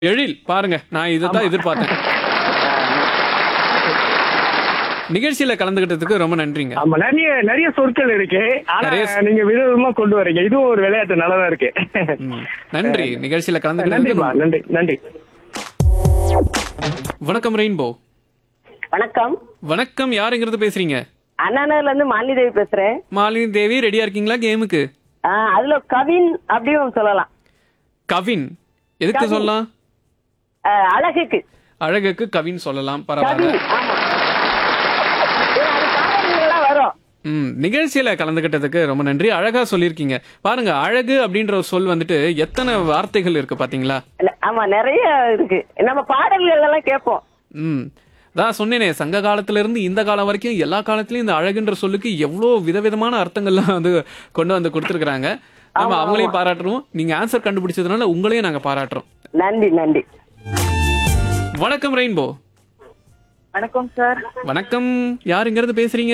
எழில் பாருங்க நான் இதை தான் எதிர்பார்த்தேன் நிகழ்ச்சியில கலந்துகிட்டதுக்கு ரொம்ப நன்றிங்க ஆமா நிறைய நிறைய சொற்கள் இருக்கு ஆனா நிறைய நீங்க விதவிதமா கொண்டு வரீங்க இதுவும் ஒரு விளையாட்டு நல்லதா இருக்கு ம், நன்றி நிகழ்ச்சியில கலந்துகிட்டதுக்கு நன்றிமா நன்றி நன்றி வணக்கம் ரெயின்போ வணக்கம் வணக்கம் யாருங்கிறது பேசுறீங்க அண்ணாநகர்ல இருந்து மாலினி தேவி பேசுறேன் மாலினி தேவி ரெடியா இருக்கீங்களா கேமுக்கு ஆ, அதுல கவின் அப்படியும் சொல்லலாம் கவின் எதுக்கு கவின். சொல்லலாம் ஆ, அழகுக்கு அழகுக்கு கவின் சொல்லலாம் பரவாயில்ல கவின் ஆமா ஏன்னா, அது பாடல்கள்லாம் வரும் ம் நிகழ்ச்சியில கலந்துகிட்டதுக்கு ரொம்ப நன்றி அழகா சொல்லியிருக்கீங்க பாருங்க அழகு அப்படின்ற ஒரு சொல் வந்துட்டு எத்தனை வார்த்தைகள் இருக்கு பாத்தீங்களா இல்ல, ஆமா நிறைய இருக்கு நம்ம பாடல்கள் எல்லாம் கேட்போம் ம் தான் சொன்னேனே சங்க காலத்துல இருந்து இந்த காலம் வரைக்கும் எல்லா காலத்திலயும் இந்த அழகுன்ற சொல்லுக்கு எவ்வளோ விதவிதமான அர்த்தங்கள்லாம் வந்து கொண்டு வந்து கொடுத்துருக்காங்க நம்ம அவங்களையும் பாராட்டுறோம் நீங்க ஆன்சர் கண்டுபிடிச்சதுனால உங்களையும் நாங்க பாராட்டுறோம் நன்றி நன்றி வணக்கம் ரெயின்போ வணக்கம் சார் வணக்கம் யாருங்கிறது பேசுறீங்க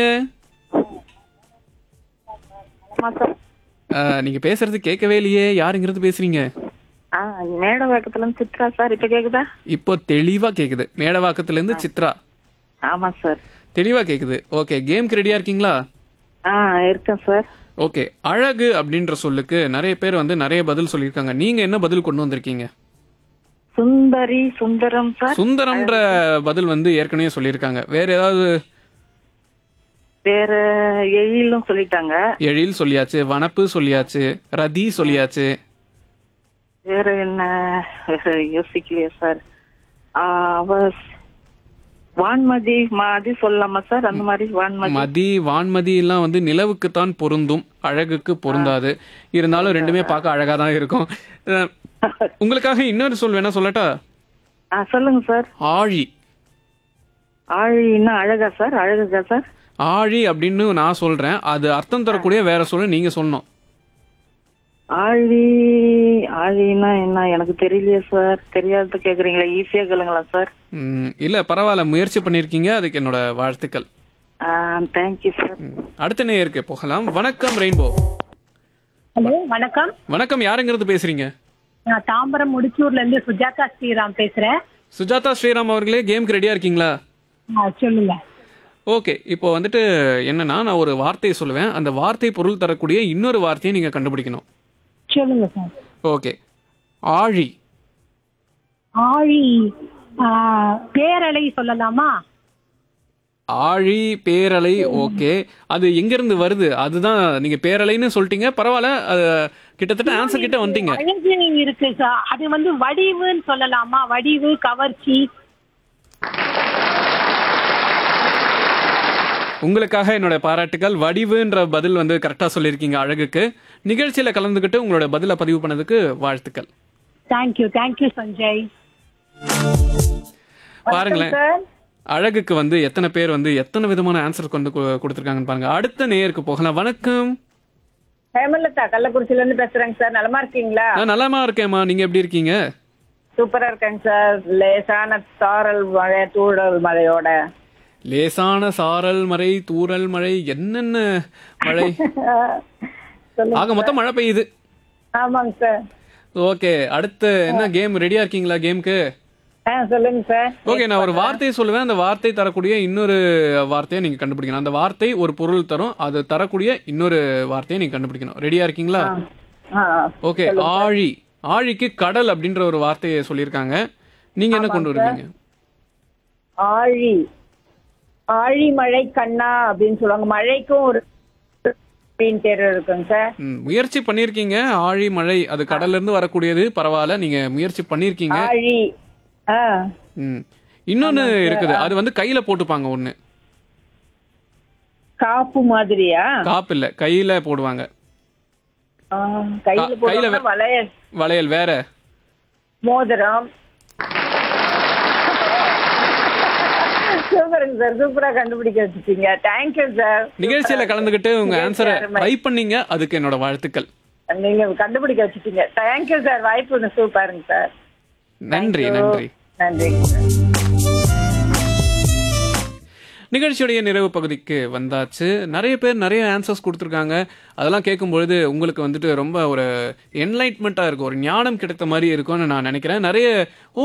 அஹ், நீங்க பேசுறது கேட்கவே இல்லையே யாருங்கிறது பேசுறீங்க மேடவாக்கத்துல இருந்து சித்ரா சார் இப்ப கேக்குதா இப்போ தெளிவா கேக்குது மேடவாக்கத்துல இருந்து சித்ரா ஆமா சார் தெளிவா கேக்குது ஓகே கேம்க்கு ரெடியா இருக்கீங்களா ஆ இருக்கேன் சார் ஓகே அழகு அப்படின்ற சொல்லுக்கு நிறைய பேர் வந்து நிறைய பதில் சொல்லியிருக்காங்க நீங்க என்ன பதில் கொண்டு வந்திருக்கீங்க சுந்தரி சுந்தரம் சார் சுந்தரம்ன்ற பதில் வந்து ஏற்கனவே சொல்லியிருக்காங்க வேற ஏதாவது வேற எழிலும் சொல்லிட்டாங்க எழில் சொல்லியாச்சு வனப்பு சொல்லியாச்சு ரதி சொல்லியாச்சு வேற என்ன வேற யோசிக்கலையா சார் ஆ, அவ வான்மதி மாதிரி சொல்லலாமா சார் அந்த மாதிரி வான்மதி மதி வான்மதி எல்லாம் வந்து நிலவுக்கு தான் பொருந்தும் அழகுக்கு பொருந்தாது இருந்தாலும் ரெண்டுமே பார்க்க அழகா தான் இருக்கும் அஹ், உங்களுக்காக இன்னொரு சொல் வேணா சொல்லட்டா ஆ சொல்லுங்க சார் ஆழி ஆழின்னா அழகா சார் அழகா சார் ஆழி அப்படின்னு நான் சொல்றேன் அது அர்த்தம் தரக்கூடிய வேற சொல்ல நீங்க சொல்லணும் ஆழி ஆழின்னா என்ன எனக்கு தெரியலையே சார் தெரியாத கேக்குறீங்களா ஈஸியா கேளுங்களா சார் ம், இல்ல பரவாயில்ல முயற்சி பண்ணிருக்கீங்க அதுக்கு என்னோட வாழ்த்துக்கள் தேங்க்யூ சார் ம், அடுத்த நேயருக்கு போகலாம் வணக்கம் ரெயின்போ ஹலோ வணக்கம் வணக்கம் யாருங்கிறது பேசுறீங்க நான் தாம்பரம் முடிச்சூர்ல இருந்து சுஜாதா ஸ்ரீராம் பேசுறேன் சுஜாதா ஸ்ரீராம் அவர்களே கேம்க்கு ரெடியா இருக்கீங்களா ஆ, சொல்லுங்க ஓகே இப்போ வந்துட்டு என்னன்னா நான் ஒரு வார்த்தையை சொல்லுவேன் அந்த வார்த்தை பொருள் தரக்கூடிய இன்னொரு வார்த்தையை நீங்க கண்டுபிடிக்கணும் சொல்லுங்க சார் ஓகே ஆழி ஆழி ஆ, பேரலை சொல்லலாமா ஆழி பேரலை ஓகே அது எங்க இருந்து வருது அதுதான் நீங்க பேரலைன்னு சொல்லிட்டீங்க பரவாயில்ல அது கிட்டத்தட்ட ஆன்சர் கிட்ட வந்துட்டீங்க அழகு இருக்கு சார் அது வந்து வடிவுன்னு சொல்லலாமா வடிவு கவர்ச்சி உங்களுக்காக என்னோட பாராட்டுகள் வடிவுன்ற பதில் வந்து கரெக்டா சொல்லியிருக்கீங்க அழகுக்கு நிகழ்ச்சியில கலந்துக்கிட்டு உங்களோட பதிலை பதிவு பண்ணதுக்கு வாழ்த்துக்கள் தேங்க்யூ தேங்க்யூ சஞ்சய் பாருங்களேன் அழகுக்கு வந்து எத்தனை பேர் வந்து எத்தனை விதமான ஆன்சர் கொண்டு கு- கொடுத்திருக்காங்கன்னு பாருங்க அடுத்த நேயருக்கு போகலாம் வணக்கம் ஹேமலதா கள்ளக்குறிச்சில இருந்து பேசுறேங்க சார் நலமா இருக்கீங்களா நான் நலமா இருக்கேம்மா நீங்க எப்படி இருக்கீங்க சூப்பரா இருக்கேங்க சார் லேசான சாரல் மழை தூறல் மழையோட லேசான சாரல் மழை தூறல் மழை என்னென்ன மழை ஆக மொத்தம் மழை பெய்யுது ஆமாங்க சார் ஓகே அடுத்து என்ன கேம் ரெடியா இருக்கீங்களா கேம்க்கு ஆ சொல்லுங்க சார் ஓகே நான் ஒரு வார்த்தையை சொல்லுவேன் அந்த வார்த்தை தரக்கூடிய இன்னொரு வார்த்தையை நீங்க கண்டுபிடிக்கணும் அந்த வார்த்தை ஒரு பொருள் தரும் அது தரக்கூடிய இன்னொரு வார்த்தையை நீங்க கண்டுபிடிக்கணும் ரெடியா இருக்கீங்களா ஆ ஓகே ஆழி ஆழிக்கு கடல் அப்படின்ற ஒரு வார்த்தையை சொல்லியிருக்காங்க நீங்க என்ன கொண்டு வருவீங்க ஆழி ஆழி மழை கண்ணா அப்படின்னு சொல்லுவாங்க மழைக்கும் ஒரு அப்படின்னு பேர் இருக்குங்க சார் ம், முயற்சி பண்ணிருக்கீங்க ஆழி மழை அது கடல்ல இருந்து வரக்கூடியது பரவாயில்ல நீங்க முயற்சி பண்ணிருக்கீங்க ஆழி ஆ ம். இன்னொன்னு இருக்குது அது வந்து கையில போட்டுப்பாங்க ஒண்ணு காப்பு மாதிரியா காப்பு இல்ல கையில போடுவாங்க ஆ, கையில கா- கையில போடுவாங்க வே- வளையல் வளையல் வேற மோதிரம் சூப்பருங்க சார் சூப்பரா கண்டுபிடிக்க வச்சுட்டீங்க தேங்க்யூ சார் நிகழ்ச்சியில கலந்துகிட்டு உங்க ஆன்சரை ட்ரை பண்ணீங்க அதுக்கு என்னோட வாழ்த்துக்கள் நீங்க கண்டுபிடிக்க வச்சுட்டீங்க தேங்க்யூ சார் வாய்ப்பு சூப்பருங்க சார் நன்றி நன்றி நன்றிங்க சார் நிகழ்ச்சியுடைய நிறைவு பகுதிக்கு வந்தாச்சு நிறைய பேர் நிறைய ஆன்சர்ஸ் கொடுத்துருக்காங்க அதெல்லாம் கேட்கும்பொழுது உங்களுக்கு வந்துட்டு ரொம்ப ஒரு என்லைட்மெண்ட்டாக இருக்கும் ஒரு ஞானம் கிடைத்த மாதிரி இருக்கும்னு நான் நினைக்கிறேன் நிறைய ஓ